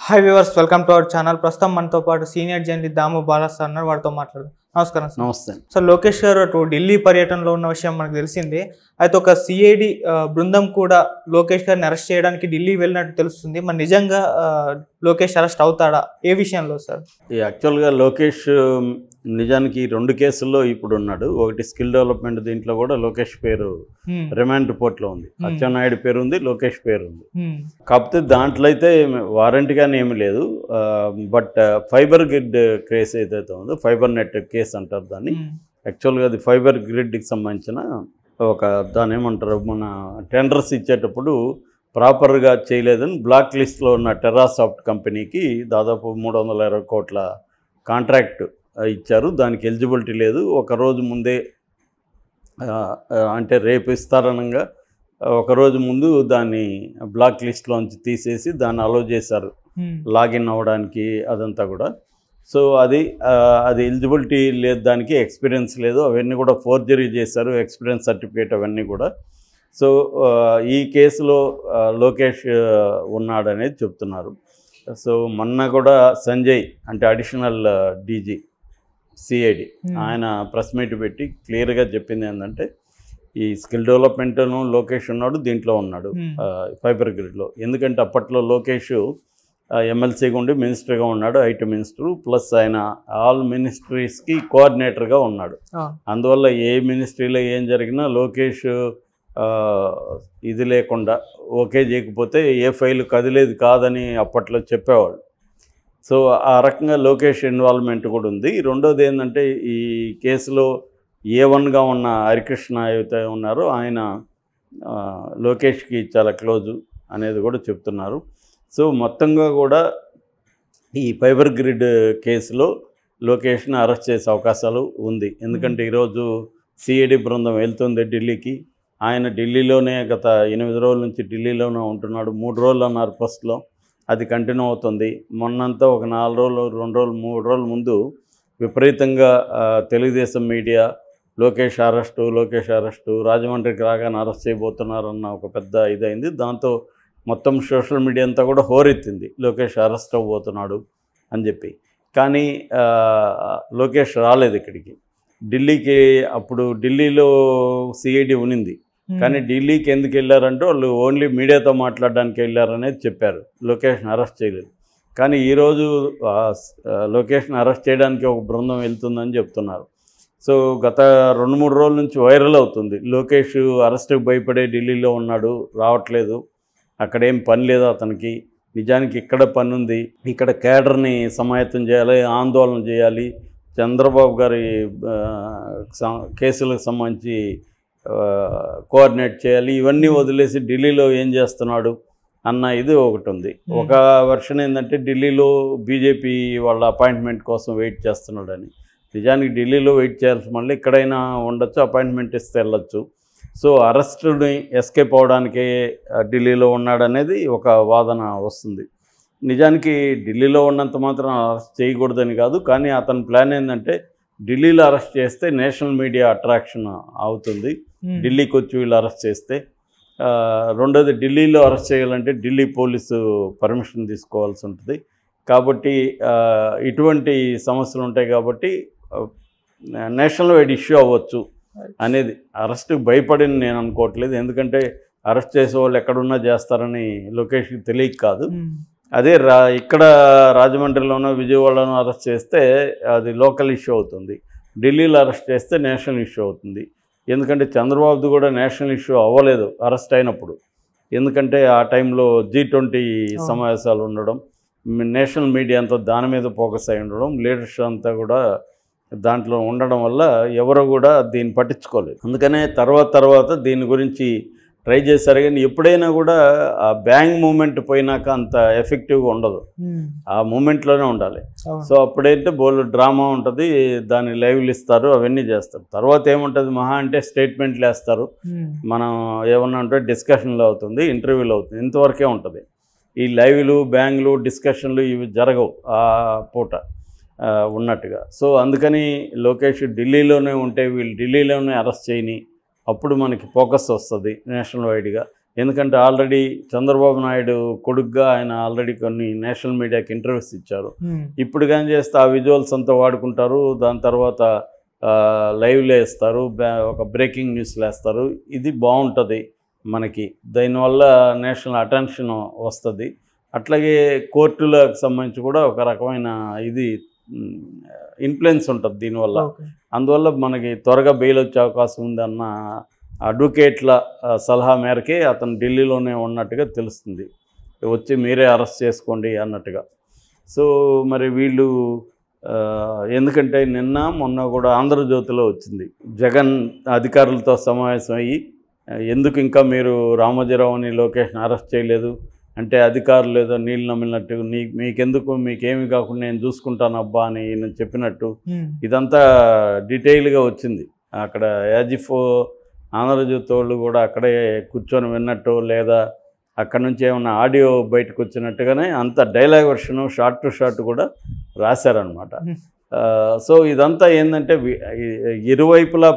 Hi viewers welcome to our channel ప్రస్తుతం మనతో పాటు senior journalist Damu Balas sir ఉన్నారు వారితో మాట్లాడదాం నమస్కారం సార్ నమస్తే సార్ లోకేష్ గారు అటు ఢిల్లీ పర్యటనలో ఉన్న విషయం మనకు తెలిసిందే అయితే ఒక సిఐడి బృందం కూడా లోకేష్ గారిని అరెస్ట్ చేయడానికి ఢిల్లీ వెళ్ళినట్టు తెలుస్తుంది మరి నిజంగా ఆ, లోకేష్ అరెస్ట్ అవుతాడా ఏ విషయంలో సార్ ఈ యాక్చువల్గా లోకేష్ ఉమ్, నిజానికి ఈ రెండు కేసుల్లో ఇప్పుడు ఉన్నాడు ఒకటి స్కిల్ డెవలప్మెంట్ దీంట్లో కూడా లోకేష్ పేరు హ్మ్, రిమాండ్ రిపోర్ట్లో ఉంది Hmm. అచ్చెన్నాయుడు పేరు ఉంది లోకేష్ పేరు ఉంది హ్మ్, కాకపోతే దాంట్లో అయితే వారంటీ కానీ ఏమి లేదు బట్ ఫైబర్ గ్రిడ్ కేసు ఏదైతే ఉందో ఫైబర్ నెట్ కేసు అంటారు దాన్ని హ్మ్, యాక్చువల్గా అది ఫైబర్ గ్రిడ్కి సంబంధించిన ఒక దాని ఏమంటారు మన టెండర్స్ ఇచ్చేటప్పుడు ప్రాపర్గా చేయలేదని బ్లాక్ లిస్ట్లో ఉన్న టెర్రాసాఫ్ట్ కంపెనీకి దాదాపు మూడు వందల ఇరవై కోట్ల కాంట్రాక్ట్ ఆ, ఇచ్చారు దానికి ఎలిజిబిలిటీ లేదు ఒక రోజు ముందే ఆ, ఆ, అంటే రేపు ఇస్తారనంగా ఆ, ఒక రోజు ముందు దాన్ని బ్లాక్ లిస్ట్లోంచి తీసేసి దాన్ని అలో చేశారు హ్మ్, లాగిన్ అవ్వడానికి అదంతా కూడా సో అది ఆ, అది ఎలిజిబిలిటీ లేదు దానికి ఎక్స్పీరియన్స్ లేదు అవన్నీ కూడా ఫోర్జరీ చేశారు ఎక్స్పీరియన్స్ సర్టిఫికేట్ అవన్నీ కూడా సో ఆ, ఈ కేసులో ఆ, లోకేష్ ఆ, ఉన్నాడనేది చెప్తున్నారు సో మొన్న కూడా సంజయ్ అంటే అడిషనల్ డీజీ సిఐడి హ్మ్. ఆయన ప్రెస్ మీట్ పెట్టి క్లియర్గా చెప్పింది ఏంటంటే ఈ స్కిల్ డెవలప్మెంట్ను లోకేష్ ఉన్నాడు దీంట్లో ఉన్నాడు హ్మ్, ఆ, ఫైబర్ గ్రిడ్లో ఎందుకంటే అప్పట్లో లోకేష్ ఎమ్మెల్సీగా ఉండి మినిస్టర్గా ఉన్నాడు ఐటీ మినిస్టర్ ప్లస్ ఆయన ఆల్ మినిస్ట్రీస్కి కోఆర్డినేటర్గా ఉన్నాడు ఆ, అందువల్ల ఏ మినిస్ట్రీలో ఏం జరిగినా లోకేష్ ఆ, ఇది లేకుండా ఓకే చేయకపోతే ఏ ఫైల్ కదిలేదు కాదని అప్పట్లో చెప్పేవాళ్ళు సో ఆ రకంగా లోకేష్ ఇన్వాల్వ్మెంట్ కూడా ఉంది రెండోది ఏంటంటే ఈ కేసులో ఏ వన్గా ఉన్న హరికృష్ణ అయితే ఉన్నారో ఆయన ఆ, లోకేష్కి చాలా క్లోజు అనేది కూడా చెప్తున్నారు సో మొత్తంగా కూడా ఈ ఫైబర్ గ్రిడ్ కేసులో లోకేష్ని అరెస్ట్ చేసే అవకాశాలు ఉంది ఎందుకంటే ఈరోజు సిఐడి బృందం వెళ్తుంది ఢిల్లీకి ఆయన ఢిల్లీలోనే గత ఎనిమిది రోజుల నుంచి ఢిల్లీలోనే ఉంటున్నాడు మూడు రోజులు అన్నారు ఫస్ట్లో అది కంటిన్యూ అవుతుంది మొన్నంతా ఒక నాలుగు రోజులు రెండు రోజులు మూడు రోజుల ముందు విపరీతంగా ఆ, Telugu Desam media Lokesh arrest Lokesh arrest రాజమండ్రికి రాగానే అరెస్ట్ చేయబోతున్నారన్న ఒక పెద్ద ఇదైంది దాంతో మొత్తం సోషల్ మీడియా అంతా కూడా హోరెత్తింది లోకేష్ అరెస్ట్ అవ్వబోతున్నాడు అని చెప్పి కానీ ఆ, లోకేష్ రాలేదు ఇక్కడికి ఢిల్లీకి అప్పుడు ఢిల్లీలో సిఐడి ఉనింది హ్మ్, కానీ ఢిల్లీకి ఎందుకు వెళ్ళారంటే వాళ్ళు ఓన్లీ మీడియాతో మాట్లాడడానికి వెళ్ళారనేది చెప్పారు లొకేషన్ అరెస్ట్ చేయలేదు కానీ ఈరోజు ఆ, స్- ఆ, లొకేషన్ అరెస్ట్ చేయడానికి ఒక బృందం వెళ్తుందని చెప్తున్నారు సో గత రెండు మూడు రోజుల నుంచి వైరల్ అవుతుంది లోకేష్ అరెస్ట్కి భయపడే ఢిల్లీలో ఉన్నాడు రావట్లేదు అక్కడేం పని లేదు అతనికి నిజానికి ఇక్కడ పని ఉంది ఇక్కడ కేడర్ని సమాయత్తం చేయాలి ఆందోళన చేయాలి చంద్రబాబు గారి ఆ, స- కేసులకు సంబంధించి ఆ, కోఆర్డినేట్ చేయాలి ఇవన్నీ వదిలేసి ఢిల్లీలో ఏం చేస్తున్నాడు అన్న ఇది ఒకటి ఉంది Hmm. ఒక వెర్షన్ ఏంటంటే ఢిల్లీలో బీజేపీ వాళ్ళ అపాయింట్మెంట్ కోసం వెయిట్ చేస్తున్నాడని నిజానికి ఢిల్లీలో వెయిట్ చేయాల్సి మళ్ళీ ఎక్కడైనా ఉండొచ్చు అపాయింట్మెంట్ ఇస్తే వెళ్ళొచ్చు సో అరెస్టుని ఎస్కేప్ అవడానికే ఆ, ఢిల్లీలో ఉన్నాడనేది ఒక వాదన వస్తుంది నిజానికి ఢిల్లీలో ఉన్నంత మాత్రం అరెస్ట్ చేయకూడదని కాదు కానీ అతని ప్లాన్ ఏంటంటే ఢిల్లీలో అరెస్ట్ చేస్తే నేషనల్ మీడియా అట్రాక్షన్ అవుతుంది హ్మ్, ఢిల్లీకి వచ్చి వీళ్ళు అరెస్ట్ చేస్తే ఆ, రెండోది ఢిల్లీలో అరెస్ట్ చేయాలంటే ఢిల్లీ పోలీసు పర్మిషన్ తీసుకోవాల్సి ఉంటుంది కాబట్టి ఆ, ఇటువంటి సమస్యలు ఉంటాయి కాబట్టి ఆ, నేషనల్ వైడ్ ఇష్యూ అవ్వచ్చు అనేది అరెస్ట్కి భయపడిన నేను అనుకోవట్లేదు ఎందుకంటే అరెస్ట్ చేసే వాళ్ళు ఎక్కడున్నా చేస్తారని లొకేషన్కి తెలియక కాదు హ్మ్, అదే రా ఇక్కడ రాజమండ్రిలోనో విజయవాడలోనో అరెస్ట్ చేస్తే అది లోకల్ ఇష్యూ అవుతుంది ఢిల్లీలో అరెస్ట్ చేస్తే నేషనల్ ఇష్యూ అవుతుంది ఎందుకంటే చంద్రబాబుది కూడా నేషనల్ ఇష్యూ అవ్వలేదు అరెస్ట్ అయినప్పుడు ఎందుకంటే ఆ టైంలో జీ ట్వంటీ అవును. సమావేశాలు ఉండడం మ్, నేషనల్ మీడియా అంతా దాని మీద ఫోకస్ అయి ఉండడం లీడర్షిప్ అంతా కూడా దాంట్లో ఉండడం వల్ల ఎవరు కూడా దీన్ని పట్టించుకోలేదు అందుకనే తర్వాత తర్వాత దీని గురించి ట్రై చేశారు కానీ ఎప్పుడైనా కూడా ఆ బ్యాంగ్ మూమెంట్ పోయినాక అంత ఎఫెక్టివ్గా ఉండదు హ్మ్, ఆ మూమెంట్లోనే ఉండాలి అవును. సో అప్పుడైతే బోల్ డ్రామా ఉంటుంది దాన్ని లైవ్లు ఇస్తారు అవన్నీ చేస్తారు తర్వాత ఏముంటుంది మహా అంటే స్టేట్మెంట్లు వేస్తారు హ్మ్, మనం ఏమన్నా అంటే డిస్కషన్లు అవుతుంది ఇంటర్వ్యూలు అవుతుంది ఇంతవరకే ఉంటుంది ఈ లైవ్లు బ్యాంగ్లు డిస్కషన్లు ఇవి జరగవు ఆ పూట ఆ, ఉన్నట్టుగా సో అందుకని లోకేష్ ఢిల్లీలోనే ఉంటే వీళ్ళు ఢిల్లీలోనే అరెస్ట్ చేయని అప్పుడు మనకి ఫోకస్ వస్తుంది నేషనల్ వైడ్గా ఎందుకంటే ఆల్రెడీ చంద్రబాబు నాయుడు కొడుగ్గా ఆయన ఆల్రెడీ కొన్ని నేషనల్ మీడియాకి ఇంటర్వ్యూస్ ఇచ్చారు ఉమ్, ఇప్పుడు కానీ చేస్తే ఆ విజువల్స్ అంతా వాడుకుంటారు దాని తర్వాత ఆ, లైవ్లో వేస్తారు బ్యా- ఒక బ్రేకింగ్ న్యూస్లు వేస్తారు ఇది బాగుంటుంది మనకి దానివల్ల నేషనల్ అటెన్షన్ వస్తుంది అట్లాగే కోర్టులకు సంబంధించి కూడా ఒక రకమైన ఇది ఇన్ఫ్లుయెన్స్ ఉంటుంది దీనివల్ల ఓకే. అందువల్ల మనకి త్వరగా బెయిల్ వచ్చే అవకాశం ఉందన్న అడ్వకేట్ల ఆ, సలహా మేరకే అతను ఢిల్లీలోనే ఉన్నట్టుగా తెలుస్తుంది వచ్చి మీరే అరెస్ట్ చేసుకోండి అన్నట్టుగా సో మరి వీళ్ళు ఆ, ఎందుకంటే నిన్న మొన్న కూడా ఆంధ్రజ్యోతిలో వచ్చింది జగన్ అధికారులతో సమావేశం అయ్యి ఆ, ఎందుకు ఇంకా మీరు రామోజీరావుని లోకేష్ని అరెస్ట్ చేయలేదు అంటే అధికారులు ఏదో నీళ్ళు నమ్మినట్టు నీ మీకెందుకు మీకేమి కాకుండా నేను చూసుకుంటాను అబ్బా అని ఈయన చెప్పినట్టు ఉమ్, ఇదంతా డీటెయిల్గా వచ్చింది అక్కడ యాజిఫ్ ఆంధ్రజ్యోతి వాళ్ళు కూడా అక్కడే కూర్చొని విన్నట్టు లేదా అక్కడ నుంచి ఏమన్నా ఆడియో బయటకు వచ్చినట్టుగానే అంత డైలాగ్ వర్షను షార్ట్ టు షార్ట్ కూడా రాశారనమాట Hmm. సో ఇదంతా ఏంటంటే వి- ఇ- ఇరువైపులా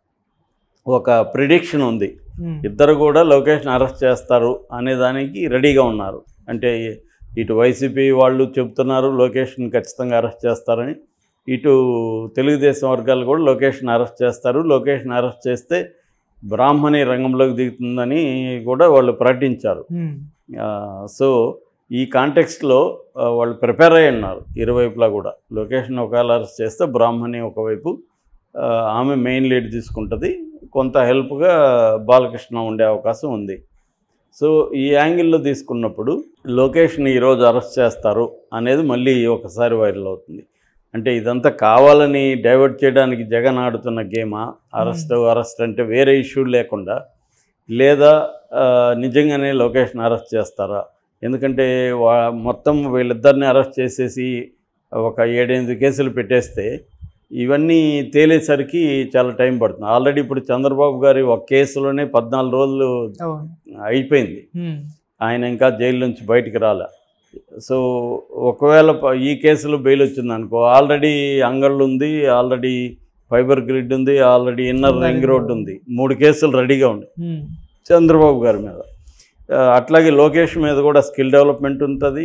ఒక ప్రిడిక్షన్ ఉంది ఉమ్, ఇద్దరు కూడా లొకేషన్ అరెస్ట్ చేస్తారు అనే దానికి రెడీగా ఉన్నారు అంటే ఇటు వైసీపీ వాళ్ళు చెప్తున్నారు లొకేషన్ ఖచ్చితంగా అరెస్ట్ చేస్తారని ఇటు తెలుగుదేశం వర్గాలు కూడా లొకేషన్ అరెస్ట్ చేస్తారు లొకేషన్ అరెస్ట్ చేస్తే బ్రాహ్మణి రంగంలోకి దిగుతుందని కూడా వాళ్ళు ప్రకటించారు ఉమ్, ఆ, సో ఈ కాంటెక్స్ట్లో వాళ్ళు ప్రిపేర్ అయి ఉన్నారు ఇరువైపులా కూడా లొకేషన్ ఒకవేళ అరెస్ట్ చేస్తే బ్రాహ్మణి ఒకవైపు ఆ, ఆమె మెయిన్ లీడ్ తీసుకుంటుంది కొంత హెల్ప్గా బాలకృష్ణ ఉండే అవకాశం ఉంది సో ఈ యాంగిల్లో తీసుకున్నప్పుడు లొకేషన్ ఈరోజు అరెస్ట్ చేస్తారు అనేది మళ్ళీ ఒకసారి వైరల్ అవుతుంది అంటే ఇదంతా కావాలని డైవర్ట్ చేయడానికి జగన్ ఆడుతున్న గేమా అరెస్ట్ అరెస్ట్ అంటే వేరే ఇష్యూ లేకుండా లేదా ఆ, నిజంగానే లొకేషన్ అరెస్ట్ చేస్తారా ఎందుకంటే వా మొత్తం వీళ్ళిద్దరిని అరెస్ట్ చేసేసి ఒక ఏడెనిమిది కేసులు పెట్టేస్తే ఇవన్నీ తేలేసరికి చాలా టైం పడుతుంది ఆల్రెడీ ఇప్పుడు చంద్రబాబు గారి ఒక కేసులోనే పద్నాలుగు రోజులు అవును అయిపోయింది ఉమ్, ఆయన ఇంకా జైలు నుంచి బయటికి రాలే సో ఒకవేళ ప- ఈ కేసులో బెయిల్ వచ్చింది అనుకో ఆల్రెడీ అంగళ్ళు ఉంది ఆల్రెడీ ఫైబర్ గ్రిడ్ ఉంది ఆల్రెడీ ఇన్నర్ రింగ్ రోడ్ ఉంది మూడు కేసులు రెడీగా ఉన్నాయి ఉమ్, చంద్రబాబు గారి మీద ఆ, అట్లాగే లోకేష్ మీద కూడా స్కిల్ డెవలప్మెంట్ ఉంటుంది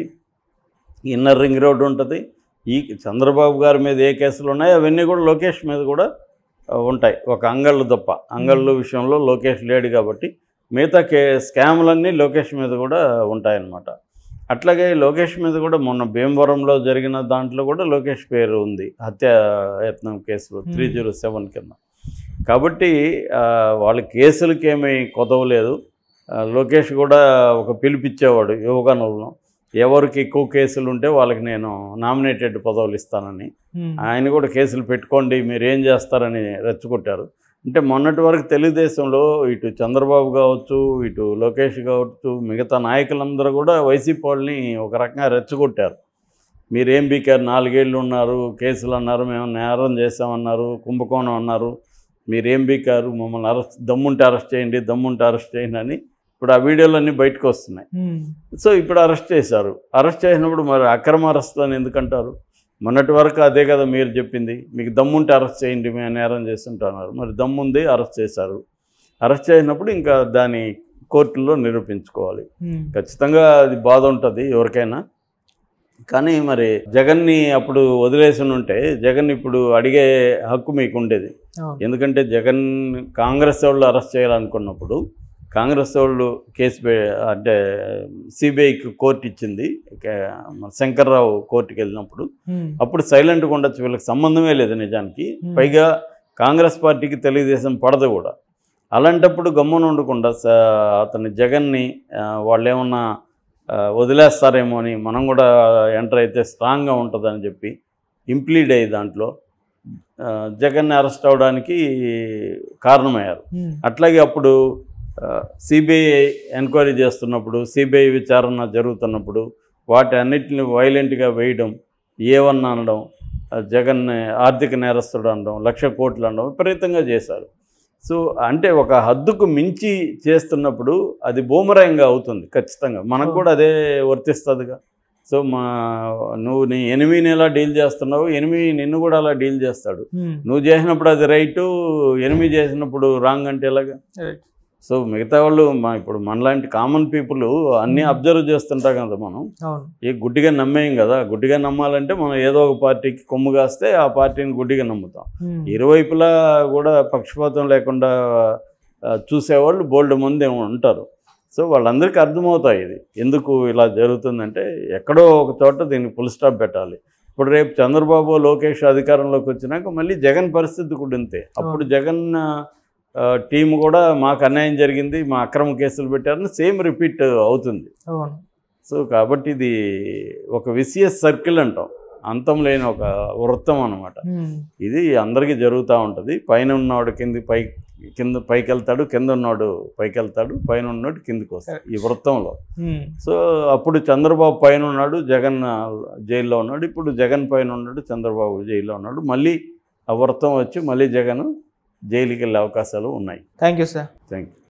ఇన్నర్ రింగ్ రోడ్ ఉంటుంది ఈ చంద్రబాబు గారి మీద ఏ కేసులు ఉన్నాయో అవన్నీ కూడా లోకేష్ మీద కూడా ఆ, ఉంటాయి ఒక అంగళ్ళు తప్ప అంగళ్ళు విషయంలో లోకేష్ లేడు కాబట్టి మిగతా కే స్కామ్లన్నీ లోకేష్ మీద కూడా ఉంటాయన్నమాట అట్లాగే లోకేష్ మీద కూడా మొన్న భీమవరంలో జరిగిన దాంట్లో కూడా లోకేష్ పేరు ఉంది హత్య యత్నం కేసులో త్రీ జీరో సెవెన్ కింద కాబట్టి ఆ, వాళ్ళ కేసులకి ఏమీ కొదవలేదు ఆ, లోకేష్ కూడా ఒక పిలిపిచ్చేవాడు యువగణంలో ఎవరికి ఎక్కువ కేసులు ఉంటే వాళ్ళకి నేను నామినేటెడ్ పదవులు ఇస్తానని ఉమ్, ఆయన కూడా కేసులు పెట్టుకోండి మీరు ఏం చేస్తారని రెచ్చగొట్టారు అంటే మొన్నటి వరకు తెలుగుదేశంలో ఇటు చంద్రబాబు కావచ్చు ఇటు లోకేష్ కావచ్చు మిగతా నాయకులందరూ కూడా వైసీపీ వాళ్ళని ఒక రకంగా రెచ్చగొట్టారు మీరేం బీకారు నాలుగేళ్ళు ఉన్నారు కేసులు అన్నారు మేము నేరం చేసామన్నారు కుంభకోణం అన్నారు మీరేం బీకారు మమ్మల్ని అరెస్ట్ దమ్ముంటే అరెస్ట్ చేయండి దమ్ముంటే అరెస్ట్ చేయండి అని ఇప్పుడు ఆ వీడియోలన్నీ బయటకు వస్తున్నాయి ఉమ్, సో ఇప్పుడు అరెస్ట్ చేశారు అరెస్ట్ చేసినప్పుడు మరి అక్రమ అరెస్ట్ అని ఎందుకంటారు మొన్నటి వరకు అదే కదా మీరు చెప్పింది మీకు దమ్ముంటే అరెస్ట్ చేయండి మేము నేరం చేస్తుంటున్నారు మరి దమ్ముంది అరెస్ట్ చేశారు అరెస్ట్ చేసినప్పుడు ఇంకా దాని కోర్టులో నిరూపించుకోవాలి ఉమ్, ఖచ్చితంగా అది బాధ ఉంటుంది ఎవరికైనా కానీ మరి జగన్ని అప్పుడు వదిలేసి ఉంటే జగన్ ఇప్పుడు అడిగే హక్కు మీకు ఉండేది అవును ఎందుకంటే జగన్ కాంగ్రెస్ వాళ్ళు అరెస్ట్ చేయాలనుకున్నప్పుడు కాంగ్రెస్ వాళ్ళు కేసు పే- అంటే సిబిఐకి కోర్టు ఇచ్చింది కే- మన శంకర్రావు కోర్టుకి వెళ్ళినప్పుడు ఉమ్, అప్పుడు సైలెంట్గా ఉండొచ్చు వీళ్ళకి సంబంధమే లేదు నిజానికి Hmm. పైగా కాంగ్రెస్ పార్టీకి తెలుగుదేశం పడదు కూడా అలాంటప్పుడు గమ్మున ఉండకుండా స- అతని జగన్ని ఆ, వాళ్ళు ఏమన్నా ఆ, వదిలేస్తారేమో అని మనం కూడా ఎంటర్ అయితే స్ట్రాంగ్గా ఉంటుందని చెప్పి ఇంప్లీడ్ అయ్యి దాంట్లో ఆ, జగన్ని అరెస్ట్ అవడానికి కారణమయ్యారు ఉమ్, అట్లాగే అప్పుడు సిబిఐ ఎంక్వైరీ చేస్తున్నప్పుడు సిబిఐ విచారణ జరుగుతున్నప్పుడు వాటి అన్నిటిని వైలెంట్గా వేయడం ఏవన్నా అనడం ఆ, జగన్ ఆర్థిక నేరస్తుడు అనడం లక్ష కోట్లు అనడం విపరీతంగా చేశారు సో అంటే ఒక హద్దుకు మించి చేస్తున్నప్పుడు అది బూమరాయంగా అవుతుంది ఖచ్చితంగా మనకు కూడా అదే వర్తిస్తుందిగా సో మా నువ్వు నీ ఎనిమిని ఎలా డీల్ చేస్తున్నావు ఎనిమిది నిన్ను కూడా అలా డీల్ చేస్తాడు ఉమ్, నువ్వు చేసినప్పుడు అది రైటు ఎనిమిది చేసినప్పుడు రాంగ్ అంటే ఎలాగా రైట్ సో మిగతా వాళ్ళు మా ఇప్పుడు మనలాంటి కామన్ పీపుల్ అన్నీ Hmm. అబ్జర్వ్ చేస్తుంటాం కదా మనం అవును ఏ గుడ్డిగా నమ్మేయం కదా గుడ్డిగా నమ్మాలంటే మనం ఏదో ఒక పార్టీకి కొమ్ము కాస్తే ఆ పార్టీని గుడ్డిగా నమ్ముతాం ఉమ్, ఇరువైపులా కూడా పక్షపాతం లేకుండా ఆ, చూసేవాళ్ళు బోల్డ్ మంది ఏమో ఉంటారు సో వాళ్ళందరికీ అర్థమవుతాయి ఇది ఎందుకు ఇలా జరుగుతుందంటే ఎక్కడో ఒక చోట దీనికి ఫుల్ స్టాప్ పెట్టాలి ఇప్పుడు రేపు చంద్రబాబు లోకేష్ అధికారంలోకి వచ్చినాక మళ్ళీ జగన్ పరిస్థితి కూడా ఇంతే అప్పుడు జగన్ టీం కూడా మాకు అన్యాయం జరిగింది మా అక్రమ కేసులు పెట్టారని సేమ్ రిపీట్ అవుతుంది అవును సో కాబట్టి ఇది ఒక విసిఎస్ సర్కిల్ అంటాం అంతం లేని ఒక వృత్తం అనమాట ఉమ్, ఇది అందరికీ జరుగుతూ ఉంటుంది పైన ఉన్నవాడు కింది పై కింద పైకి వెళ్తాడు కింద ఉన్నవాడు పైకి వెళ్తాడు పైన ఉన్నవాడు కిందికి వస్తాడు ఈ వృత్తంలో ఉమ్, సో అప్పుడు చంద్రబాబు పైన ఉన్నాడు జగన్ ఆ, జైల్లో ఉన్నాడు ఇప్పుడు జగన్ పైన ఉన్నాడు చంద్రబాబు జైల్లో ఉన్నాడు మళ్ళీ ఆ వృత్తం వచ్చి మళ్ళీ జగన్ జైలుకి వెళ్ళే అవకాశాలు ఉన్నాయి thank you sir thank you